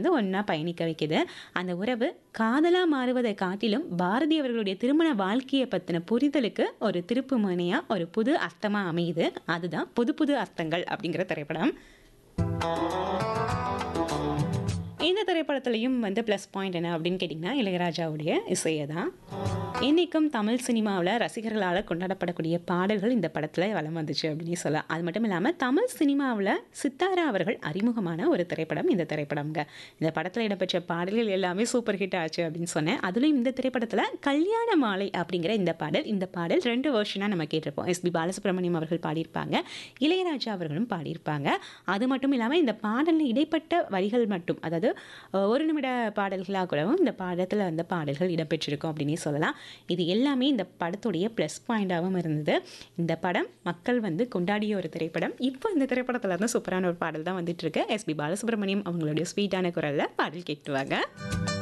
வந்து ஒன்றா பயணிக்க வைக்குது அந்த உறவு காதலாக மாறுவதை காட்டிலும் பாரதி அவர்களுடைய திருமண வாழ்க்கையை பற்றின புரிதலுக்கு ஒரு திருப்பு முனையாக ஒரு புது அர்த்தமாக அமையுது அதுதான் புது புது அர்த்தங்கள் அப்படிங்கிற திரைப்படம் இந்த திரைப்படத்துலையும் வந்து ப்ளஸ் பாயிண்ட் என்ன அப்படின்னு கேட்டிங்கன்னா இளையராஜாவுடைய இசையை தான் இன்றைக்கும் தமிழ் சினிமாவில் ரசிகர்களால் கொண்டாடப்படக்கூடிய பாடல்கள் இந்த படத்தில் வலம் வந்துச்சு அப்படின்னு சொல்லலாம் அது மட்டும் இல்லாமல் தமிழ் சினிமாவில் சித்தாரா அவர்கள் அறிமுகமான ஒரு திரைப்படம் இந்த திரைப்படம்ங்க இந்த படத்தில் இடம்பெற்ற பாடல்கள் எல்லாமே சூப்பர் ஹிட் ஆச்சு அப்படின்னு சொன்னேன் அதுலேயும் இந்த திரைப்படத்தில் கல்யாண மாலை அப்படிங்கிற இந்த பாடல் இந்த பாடல் ரெண்டு வருஷனாக நம்ம கேட்டிருப்போம் எஸ்பி பாலசுப்ரமணியம் அவர்கள் பாடியிருப்பாங்க இளையராஜா அவர்களும் பாடியிருப்பாங்க அது மட்டும் இல்லாமல் இந்த பாடலில் இடைப்பட்ட வரிகள் மட்டும் அதாவது அஹ், ஒரு நிமிட பாடல்களாக கூடவும் இந்த பாடத்தில் வந்த பாடல்கள் இடம்பெற்றிருக்கும் அப்படின்னே சொல்லலாம் இது எல்லாமே இந்த படத்துடைய ப்ளஸ் பாயிண்டாகவும் இருந்தது இந்த படம் மக்கள் வந்து கொண்டாடிய ஒரு திரைப்படம் இப்போ இந்த திரைப்படத்தில் இருந்து சூப்பரான ஒரு பாடல் தான் வந்துட்டு இருக்கு எஸ்பி பாலசுப்ரமணியம் அவங்களுடைய ஸ்வீட்டான குரலில் பாடல் கேட்டுவாங்க